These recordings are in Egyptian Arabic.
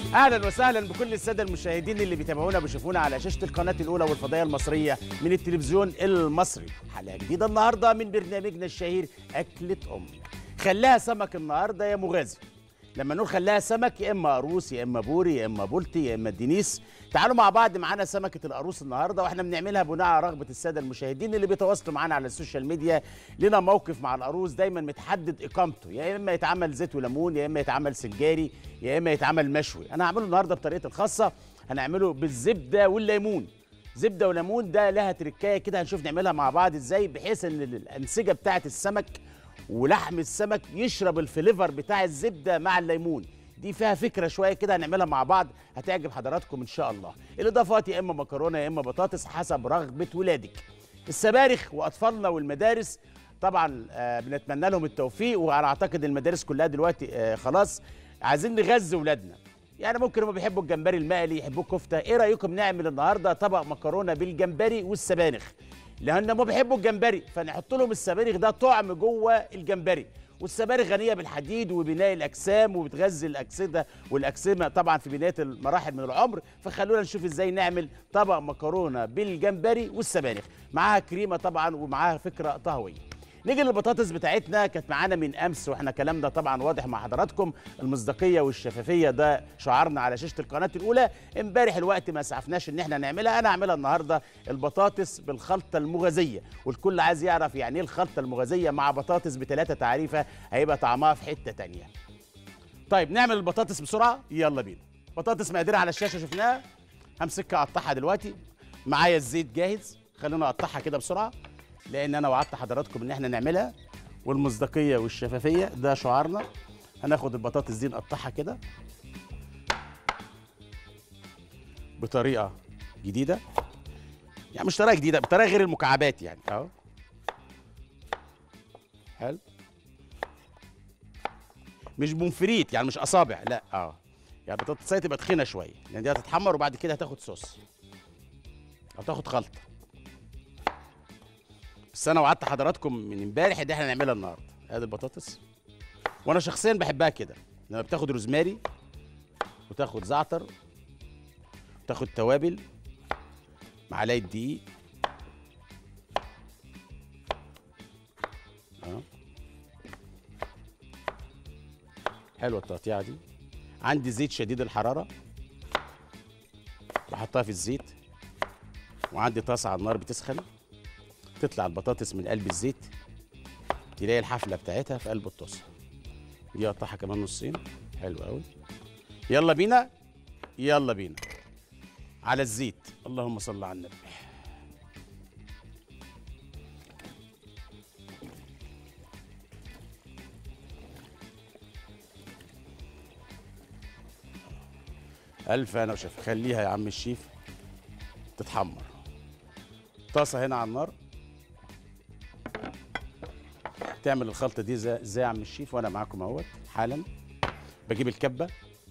اهلا وسهلا بكل الساده المشاهدين اللي بيتابعونا بيشوفونا على شاشه القناه الاولى والفضائيه المصريه من التلفزيون المصري حلقه جديده النهارده من برنامجنا الشهير اكله ام خلاها سمك النهارده يا مغازي لما نقول خلاها سمك يا اما قاروص يا اما بوري يا اما بولتي يا اما دينيس تعالوا مع بعض معانا سمكه القاروص النهارده واحنا بنعملها بناء على رغبه الساده المشاهدين اللي بيتواصلوا معانا على السوشيال ميديا لنا موقف مع القاروص دايما متحدد اقامته يا اما يتعمل زيت وليمون يا اما يتعمل سنجاري يا اما يتعمل مشوي انا هعمله النهارده بطريقتي الخاصه هنعمله بالزبده والليمون زبده وليمون ده لها تركايه كده هنشوف نعملها مع بعض ازاي بحيث ان الانسجه بتاعه السمك ولحم السمك يشرب الفليفر بتاع الزبده مع الليمون دي فيها فكره شويه كده هنعملها مع بعض هتعجب حضراتكم ان شاء الله الاضافات يا اما مكرونه يا اما بطاطس حسب رغبه ولادك السبارخ واطفالنا والمدارس طبعا آه بنتمنى لهم التوفيق وانا اعتقد المدارس كلها دلوقتي آه خلاص عايزين نغذي ولادنا يعني ممكن هم بيحبوا الجمبري المقلي يحبوا الكفته ايه رايكم نعمل النهارده طبق مكرونه بالجمبري والسبانخ لان هم بيحبوا الجمبري فنحط لهم السبانخ ده طعم جوه الجمبري والسبانخ غنيه بالحديد وبناء الاجسام وبتغذي الاكسده والاكسمه طبعا في بدايه المراحل من العمر فخلونا نشوف ازاي نعمل طبق مكرونه بالجمبري والسبانخ معاها كريمه طبعا ومعاها فكره طهويه نيجي للبطاطس بتاعتنا كانت معانا من امس واحنا كلامنا طبعا واضح مع حضراتكم المصداقيه والشفافيه ده شعارنا على شاشه القناه الاولى امبارح الوقت ما اسعفناش ان احنا نعملها انا هعملها النهارده البطاطس بالخلطه المغازيه والكل عايز يعرف يعني ايه الخلطه المغازيه مع بطاطس بثلاثه تعريفه هيبقى طعمها في حته تانية طيب نعمل البطاطس بسرعه يلا بينا بطاطس مقاديرها على الشاشه شفناها همسكها اقطعها دلوقتي معايا الزيت جاهز خلونا اقطعها كده بسرعه لان انا وعدت حضراتكم ان احنا نعملها والمصداقيه والشفافيه ده شعارنا هناخد البطاطس دي نقطعها كده بطريقه جديده يعني مش طريقه جديده بطريقه غير المكعبات يعني اهو حلو مش بونفريت يعني مش اصابع لا اه يعني البطاطس تبقى تخينه شويه لان دي هتتحمر وبعد كده هتاخد صوص او تاخد خلطه بس انا وعدت حضراتكم من امبارح ان احنا نعملها النهارده ادي البطاطس وانا شخصيا بحبها كده لما بتاخد روزماري وتاخد زعتر وتاخد توابل معلقه دقيق اه حلوه التقطيعه دي عندي زيت شديد الحراره بحطها في الزيت وعندي طاسه على النار بتسخن تطلع البطاطس من قلب الزيت تلاقي الحفله بتاعتها في قلب الطاسه دي اقطعها كمان نصين حلو قوي يلا بينا يلا بينا على الزيت اللهم صل على النبي ألف أنا وشاف خليها يا عم الشيف تتحمر طاسة هنا على النار تعمل الخلطه دي ازاي زي يا عم الشيف وانا معاكم اهوت حالا بجيب الكبه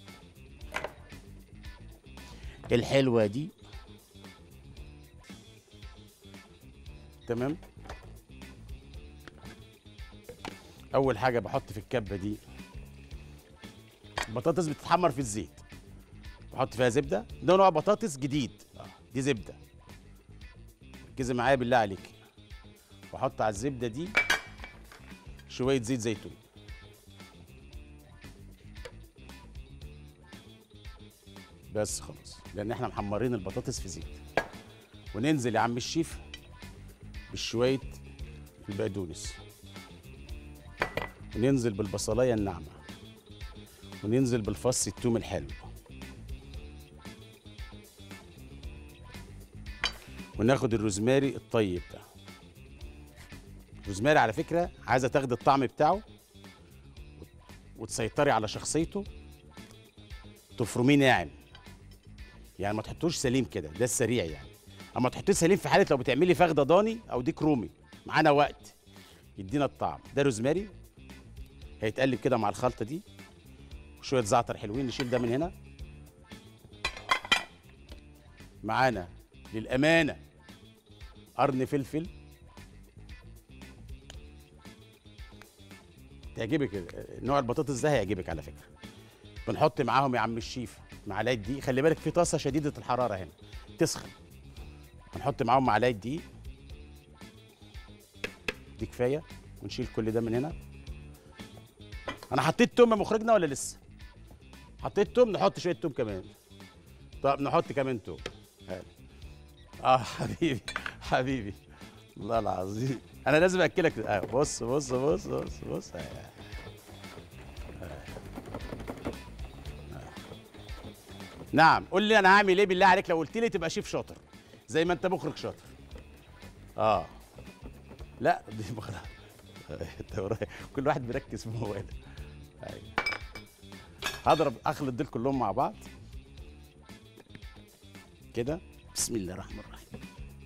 الحلوه دي تمام اول حاجه بحط في الكبه دي البطاطس بتتحمر في الزيت بحط فيها زبده ده نوع بطاطس جديد آه. دي زبده ركزي معايا بالله عليك واحط على الزبده دي شويه زيت زيتون بس خلاص لان احنا محمرين البطاطس في زيت وننزل يا عم الشيف بشويه البقدونس وننزل بالبصلايه الناعمه وننزل بالفص التوم الحلو وناخد الروزماري الطيب ده روزماري على فكره عايزه تاخدي الطعم بتاعه وتسيطري على شخصيته تفرميه ناعم يعني ما تحطوش سليم كده ده السريع يعني اما تحطيه سليم في حاله لو بتعملي فخده ضاني او ديك رومي معانا وقت يدينا الطعم ده روزماري هيتقلب كده مع الخلطه دي وشويه زعتر حلوين نشيل ده من هنا معانا للامانه قرن فلفل تعجبك نوع البطاطس ده هيعجبك على فكره بنحط معاهم يا عم الشيف معلقه دقيق خلي بالك في طاسه شديده الحراره هنا تسخن هنحط معاهم معلقه دقيق دي كفايه ونشيل كل ده من هنا انا حطيت توم يا مخرجنا ولا لسه حطيت توم نحط شويه توم كمان طب نحط كمان توم حلو اه حبيبي حبيبي والله العظيم انا لازم اكلك آه بص بص بص بص بص آه. آه. نعم قول لي انا هعمل ايه بالله عليك لو قلت لي تبقى شيف شاطر زي ما انت مخرج شاطر اه لا دي مخرج انت ورايا. كل واحد بيركز في موبايله أيوة. هضرب اخلط دول كلهم مع بعض كده بسم الله الرحمن الرحيم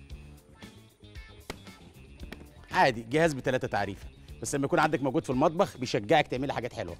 عادي جهاز بثلاثة تعريفة بس لما يكون عندك موجود في المطبخ بيشجعك تعملي حاجات حلوة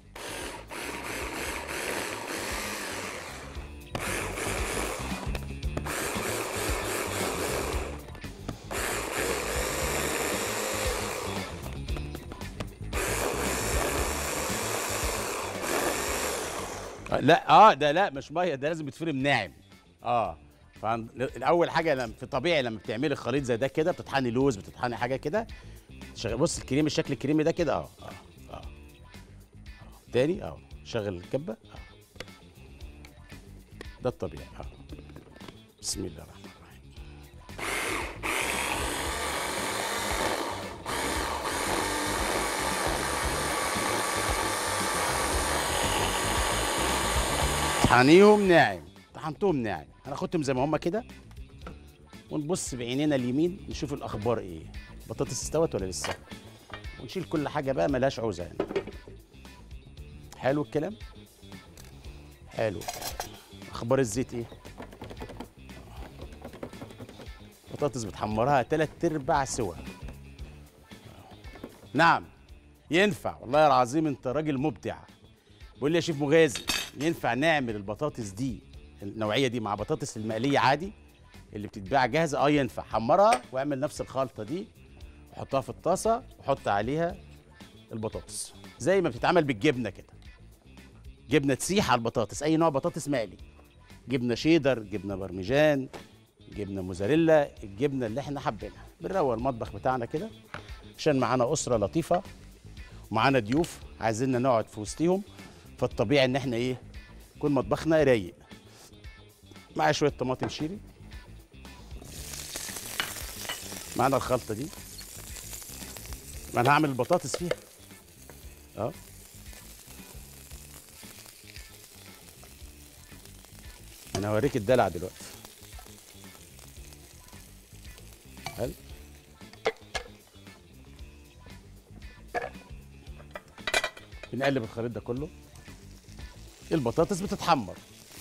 آه، لا اه ده لا مش ميه ده لازم يتفرم ناعم اه فالاول حاجه لما في طبيعي لما بتعملي خليط زي ده كده بتطحني لوز بتطحني حاجه كده شغل بص الكريم الشكل الكريمي ده كده اه اه اه آه. تاني اه شغل الكبه اه ده الطبيعي اه بسم الله الرحمن الرحيم طحنيهم ناعم طحنتهم ناعم هناخدهم زي ما هم كده ونبص بعينينا اليمين نشوف الاخبار ايه بطاطس استوت ولا لسه ونشيل كل حاجه بقى ملهاش عوزه يعني حلو الكلام حلو اخبار الزيت ايه بطاطس بتحمرها تلات ارباع سوا نعم ينفع والله العظيم انت راجل مبدع بقول لي يا شيف مغازي ينفع نعمل البطاطس دي النوعيه دي مع بطاطس المقليه عادي اللي بتتباع جاهزه اه ينفع حمرها واعمل نفس الخلطه دي وحطها في الطاسه وحط عليها البطاطس زي ما بتتعمل بالجبنه كده جبنه تسيح على البطاطس اي نوع بطاطس مقلي جبنه شيدر جبنه برمجان جبنه موزاريلا الجبنه اللي احنا حابينها بنروق المطبخ بتاعنا كده عشان معانا اسره لطيفه ومعانا ضيوف عايزيننا نقعد في وسطهم فالطبيعي ان احنا ايه يكون مطبخنا رايق مع شويه طماطم شيري معانا الخلطه دي ما انا هعمل البطاطس فيها اه انا هوريك الدلع دلوقتي حلو بنقلب الخليط ده كله البطاطس بتتحمر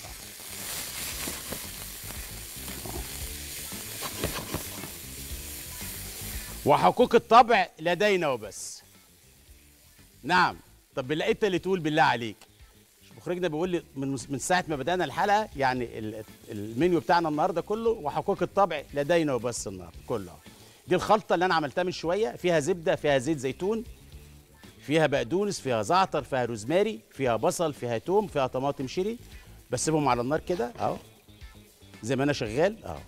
وحقوق الطبع لدينا وبس نعم طب لقيت اللي تقول بالله عليك مخرجنا بيقول لي من من ساعه ما بدانا الحلقه يعني ال- المنيو بتاعنا النهارده كله وحقوق الطبع لدينا وبس النهارده كله دي الخلطه اللي انا عملتها من شويه فيها زبده فيها زيت زيتون فيها بقدونس فيها زعتر فيها روزماري فيها بصل فيها توم فيها طماطم شيري بسيبهم على النار كده اهو زي ما انا شغال اهو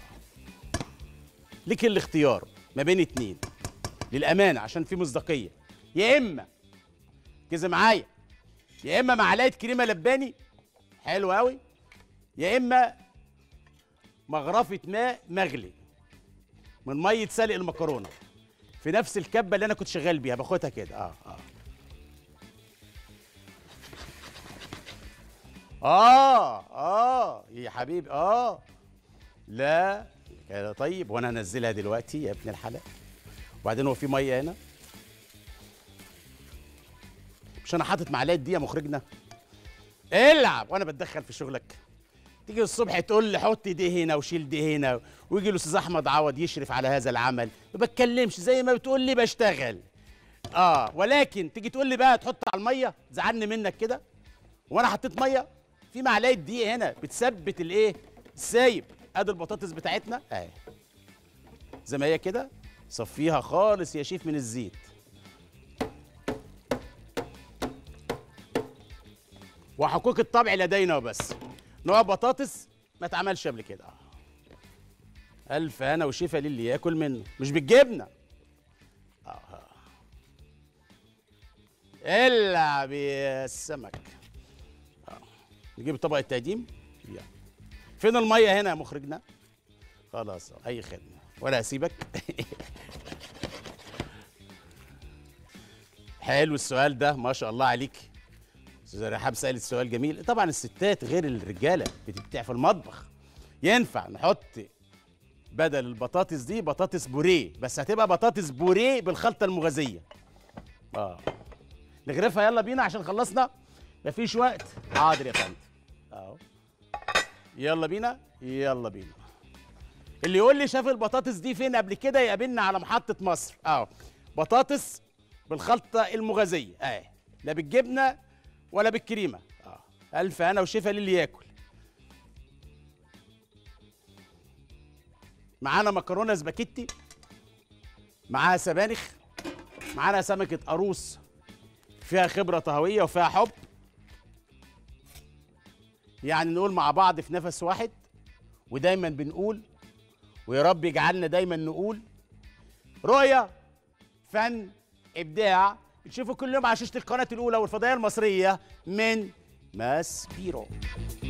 ليك الاختيار ما بين اتنين للامانه عشان في مصداقيه يا اما كذا معايا يا اما معلقه كريمه لباني حلو قوي يا اما مغرفه ماء مغلي من ميه سلق المكرونه في نفس الكبه اللي انا كنت شغال بيها باخدها كده اه اه اه اه يا حبيبي اه لا كده طيب وانا هنزلها دلوقتي يا ابن الحلال وبعدين هو في ميه هنا مش انا حاطط معلقه دي يا مخرجنا العب وانا بتدخل في شغلك تيجي الصبح تقول لي حط دي هنا وشيل دي هنا ويجي الاستاذ احمد عوض يشرف على هذا العمل ما بتكلمش زي ما بتقول لي بشتغل اه ولكن تيجي تقول لي بقى تحط على الميه زعلني منك كده وانا حطيت ميه في معلقه دقيق هنا بتثبت الايه السايب ادي البطاطس بتاعتنا اهي زي ما هي كده صفيها خالص يا شيف من الزيت وحقوق الطبع لدينا وبس نوع بطاطس ما اتعملش قبل كده آه. الف هنا وشفا للي ياكل منه مش بالجبنه آه. الا بالسمك آه. نجيب طبق التقديم يلا فين الميه هنا يا مخرجنا خلاص آه، اي خدمه ولا هسيبك حلو السؤال ده ما شاء الله عليك استاذه رحاب سالت سؤال جميل طبعا الستات غير الرجاله بتبدع في المطبخ ينفع نحط بدل البطاطس دي بطاطس بوريه بس هتبقى بطاطس بوريه بالخلطه المغازيه اه نغرفها يلا بينا عشان خلصنا مفيش وقت حاضر يا فندم اهو يلا بينا يلا بينا اللي يقول لي شاف البطاطس دي فين قبل كده يقابلنا على محطة مصر اهو بطاطس بالخلطة المغازية اهي لا بالجبنة ولا بالكريمة اه ألف هنا وشفا للي ياكل معانا مكرونة سباكيتي معاها سبانخ معانا سمكة قاروص فيها خبرة طهوية وفيها حب يعني نقول مع بعض في نفس واحد ودايما بنقول ويا رب يجعلنا دايما نقول رؤية فن إبداع بتشوفوا كل يوم على شاشة القناة الأولى والفضائية المصرية من ماس بيرو